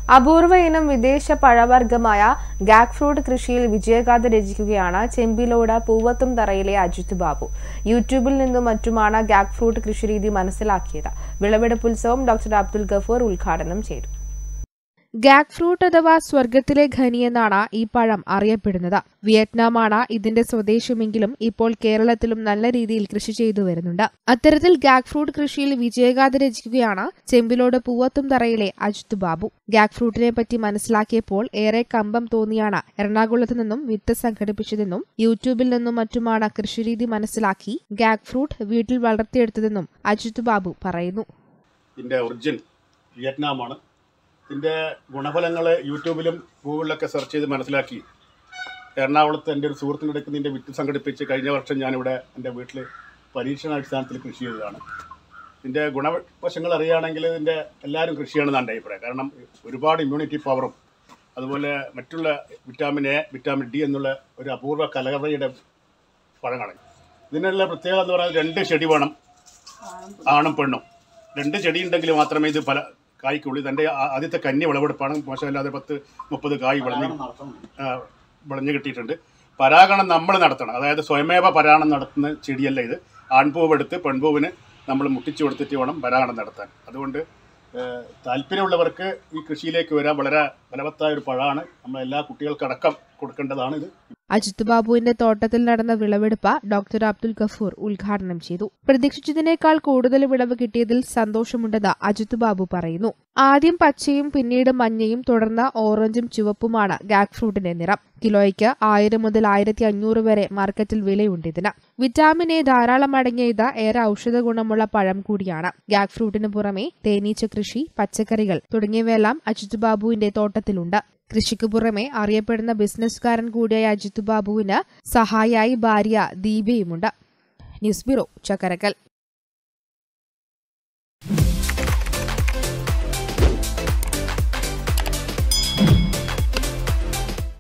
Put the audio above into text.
അപൂർവ ഇനം വിദേശ പഴവർഗ്ഗമായ ഗാക് ഫ്രൂട്ട് കൃഷിയിൽ വിജയഗാഥ രചിക്കുകയാണ് ചെമ്പിലോട് പൂവത്തും തറയിലെ അജിത് ബാബു യൂട്യൂബിൽ നിന്നും മറ്റുമാണ് ഗാക് ഫ്രൂട്ട് കൃഷിരീതി മനസ്സിലാക്കിയത് വിളവെടുപ്പ് ഉത്സവം ഡോക്ടർ അബ്ദുൽ ഗഫൂർ ഉദ്ഘാടനം ചെയ്തു ഗാക് ഫ്രൂട്ട് അഥവാ സ്വർഗത്തിലെ ഖനി എന്നാണ് ഈ പഴം അറിയപ്പെടുന്നത് വിയറ്റ്നാമാണ് ഇതിന്റെ സ്വദേശമെങ്കിലും ഇപ്പോൾ കേരളത്തിലും നല്ല രീതിയിൽ കൃഷി ചെയ്തു വരുന്നുണ്ട് അത്തരത്തിൽ ഗാക് ഫ്രൂട്ട് കൃഷിയിൽ വിജയഗാഥ രചിക്കുകയാണ് ചെമ്പിലോട് പൂവത്തും തറയിലെ അജിത് ബാബു ഗാക് ഫ്രൂട്ടിനെ പറ്റി മനസ്സിലാക്കിയപ്പോൾ ഏറെ കമ്പം തോന്നിയാണ് എറണാകുളത്ത് നിന്നും വിത്ത് സംഘടിപ്പിച്ചതെന്നും യൂട്യൂബിൽ നിന്നും മറ്റുമാണ് കൃഷിരീതി മനസ്സിലാക്കി ഗാക് ഫ്രൂട്ട് വീട്ടിൽ വളർത്തിയെടുത്തതെന്നും അജിത് ബാബു പറയുന്നു ഇതിൻ്റെ ഒറിജിൻ വിയറ്റ്നാമാണ് ഇതിൻ്റെ ഗുണഫലങ്ങൾ യൂട്യൂബിലും ഗൂഗിളിലൊക്കെ സെർച്ച് ചെയ്ത് മനസ്സിലാക്കി എറണാകുളത്ത് എൻ്റെ ഒരു സുഹൃത്തിൻ്റെ അടുത്ത് ഇതിൻ്റെ വിത്ത് സംഘടിപ്പിച്ച് കഴിഞ്ഞ വർഷം ഞാനിവിടെ എൻ്റെ വീട്ടിൽ പരീക്ഷണാടിസ്ഥാനത്തിൽ കൃഷി ചെയ്തതാണ് ഇതിൻ്റെ ഗുണവശങ്ങൾ അറിയുകയാണെങ്കിൽ ഇതിൻ്റെ എല്ലാവരും കൃഷി ചെയ്യണമെന്നാണ് എൻ്റെ അഭിപ്രായം കാരണം ഒരുപാട് ഇമ്മ്യൂണിറ്റി പവറും അതുപോലെ മറ്റുള്ള വിറ്റാമിൻ എ വിറ്റാമിൻ ഡി എന്നുള്ള ഒരു അപൂർവ കലകറയുടെ പഴങ്ങളാണ് ഇതിനുള്ള പ്രത്യേകത എന്ന് പറയുന്നത് രണ്ട് ചെടി വേണം ആണും പെണ്ണും രണ്ട് ചെടി ഉണ്ടെങ്കിൽ മാത്രമേ ഇത് പല കായ്ക്കുള്ളൂ ഇതെൻ്റെ ആ- ആദ്യത്തെ കന്നി വിളവെടുപ്പാണ് മോശമില്ലാതെ പത്ത് മുപ്പത് കായ് വിളഞ്ഞ് ആ, വിളഞ്ഞ് കിട്ടിയിട്ടുണ്ട് പരാഗണം നമ്മൾ നടത്തണം അതായത് സ്വയമേവ പരാഗണം നടത്തുന്ന ചെടിയല്ല ഇത് ആൺപൂവ് എടുത്ത് പെൺപൂവിന് നമ്മൾ മുട്ടിച്ചു കൊടുത്തിട്ട് വേണം പരാഗണം നടത്താൻ അതുകൊണ്ട് ഏഹ്, താല്പര്യമുള്ളവർക്ക് ഈ കൃഷിയിലേക്ക് വരാൻ വളരെ ഫലവത്തായ ഒരു പഴമാണ് നമ്മൾ എല്ലാ കുട്ടികൾക്കടക്കം കൊടുക്കേണ്ടതാണ് ഇത് അജിത് ബാബുവിന്റെ തോട്ടത്തിൽ നടന്ന വിളവെടുപ്പ് ഡോക്ടർ അബ്ദുൽ ഗഫൂർ ഉദ്ഘാടനം ചെയ്തു പ്രതീക്ഷിച്ചതിനേക്കാൾ കൂടുതൽ വിളവ് കിട്ടിയതിൽ സന്തോഷമുണ്ടെന്ന് അജിത് ബാബു പറയുന്നു ആദ്യം പച്ചയും പിന്നീട് മഞ്ഞയും തുടർന്ന് ഓറഞ്ചും ചുവപ്പുമാണ് ഗാക് ഫ്രൂട്ടിന്റെ നിറം കിലോയ്ക്ക് ആയിരം മുതൽ ആയിരത്തി അഞ്ഞൂറ് വരെ മാർക്കറ്റിൽ വിലയുണ്ട് ഇതിന് വിറ്റാമിൻ എ ധാരാളം അടങ്ങിയ ഇത് ഏറെ ഔഷധ ഗുണമുള്ള പഴം കൂടിയാണ് ഗാക് ഫ്രൂട്ടിന് പുറമെ തേനീച്ച കൃഷി പച്ചക്കറികൾ തുടങ്ങിയവയെല്ലാം അജിത് ബാബുവിന്റെ തോട്ടത്തിലുണ്ട് കൃഷിക്ക് പുറമെ അറിയപ്പെടുന്ന ബിസിനസ്സുകാരൻ കൂടിയായ അജിത് ബാബുവിന് സഹായിയായി ഭാര്യ ദീപയുമുണ്ട് ന്യൂസ് ബ്യൂറോ ചക്കരക്കൽ